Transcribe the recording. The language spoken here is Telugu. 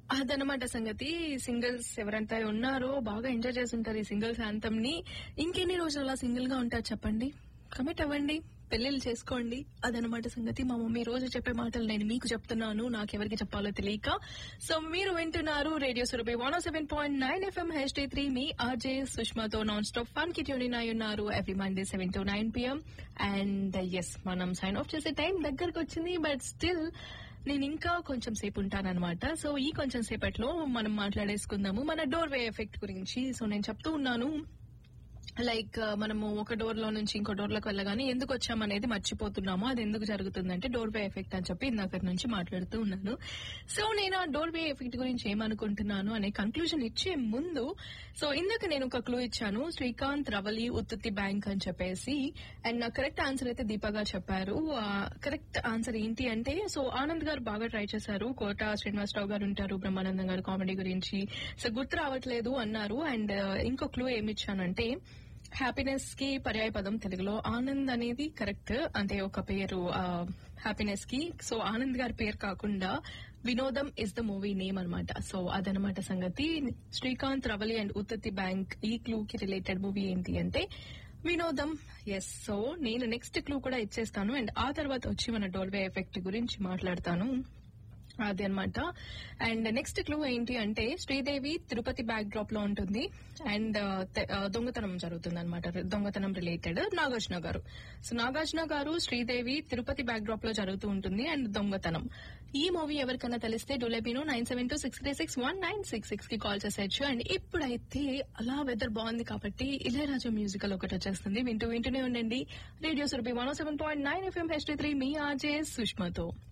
అదనమాట సంగతి సింగిల్స్ ఎవరంతా ఉన్నారో బాగా ఎంజాయ్ చేస్తుంటారు ఈ సింగిల్స్ యాంతం ని ఇంకెన్ని రోజులు అలా సింగిల్ గా ఉంటారు చెప్పండి కమిట్ అవ్వండి పెళ్లిళ్ళు చేసుకోండి అదనమాట సంగతి మా మమ్మీ రోజు చెప్పే మాటలు నేను మీకు చెప్తున్నాను నాకెవరికి చెప్పాలో తెలియక సో మీరు వింటున్నారు radio Surabhi one seven point nine FM HD three మీ ఆర్జే సుష్మాతో నాన్ స్టాప్ ఫన్ కి ట్యూన్ అయి ఉన్నారు every Monday seven to nine PM and yes మనం సైన్ ఆఫ్ చేసే టైం దగ్గరకు వచ్చింది బట్ స్టిల్ నేను ఇంకా కొంచెం సేపు ఉంటానన్నమాట సో ఈ కొంచెం సేపట్లో మనం మాట్లాడేసుకుందాము మన డోర్ వే ఎఫెక్ట్ గురించి సో నేను చెప్తూ ఉన్నాను లైక్ మనము ఒక డోర్ లో నుంచి ఇంకో డోర్ లోకి వెళ్ళగానే ఎందుకు వచ్చామనేది మర్చిపోతున్నాము అది ఎందుకు జరుగుతుందంటే డోర్ వే ఎఫెక్ట్ అని చెప్పి ఇందాక నుంచి మాట్లాడుతూ ఉన్నాను సో నేను ఆ డోర్ వే ఎఫెక్ట్ గురించి ఏమనుకుంటున్నాను అనే కన్క్లూజన్ ఇచ్చే ముందు సో ఇందాక నేను ఒక క్లూ ఇచ్చాను శ్రీకాంత్ రవలి ఉత్తుత్తి బ్యాంక్ అని చెప్పేసి అండ్ నా కరెక్ట్ ఆన్సర్ అయితే దీపా గారు చెప్పారు కరెక్ట్ ఆన్సర్ ఏంటి అంటే సో ఆనంద్ గారు బాగా ట్రై చేశారు కోట శ్రీనివాసరావు గారు ఉంటారు బ్రహ్మానందం గారు కామెడీ గురించి సో గుర్తు రావట్లేదు అన్నారు అండ్ ఇంకో క్లూ ఏమి ఇచ్చానంటే హ్యాపీనెస్ కి పర్యాయ పదం తెలుగులో ఆనంద్ అనేది కరెక్ట్ అంటే ఒక పేరు హ్యాపీనెస్ కి సో ఆనంద్ గారి పేరు కాకుండా Vinodam is the movie name అనమాట సో అదనమాట సంగతి శ్రీకాంత్ రవలి అండ్ ఉత్తతి బ్యాంక్ ఈ క్లూ కి రిలేటెడ్ మూవీ ఏంటి అంటే వినోదం ఎస్ సో నేను నెక్స్ట్ క్లూ కూడా ఇచ్చేస్తాను అండ్ ఆ తర్వాత వచ్చి మన డోల్వే ఎఫెక్ట్ గురించి మాట్లాడతాను అది అనమాట అండ్ నెక్స్ట్ క్లూ ఏంటి అంటే శ్రీదేవి తిరుపతి బ్యాక్ డ్రాప్ లో ఉంటుంది అండ్ దొంగతనం జరుగుతుంది అనమాట దొంగతనం రిలేటెడ్ నాగార్జున గారు సో నాగార్జున గారు శ్రీదేవి తిరుపతి బ్యాక్ డ్రాప్ లో జరుగుతూ ఉంటుంది అండ్ దొంగతనం ఈ మూవీ ఎవరికైనా తెలిస్తే డొలెబినో nine seven two six three six one nine six six కి కాల్ చేసేయచ్చు అండ్ ఇప్పుడైతే అలా వెదర్ బాగుంది కాబట్టి ఇళయరాజా మ్యూజికల్ ఒకటి వచ్చేస్తుంది వింటూ వింటూనే ఉండండి radio Surabhi one seven point nine FM H three మీ ఆర్జే సుష్మతో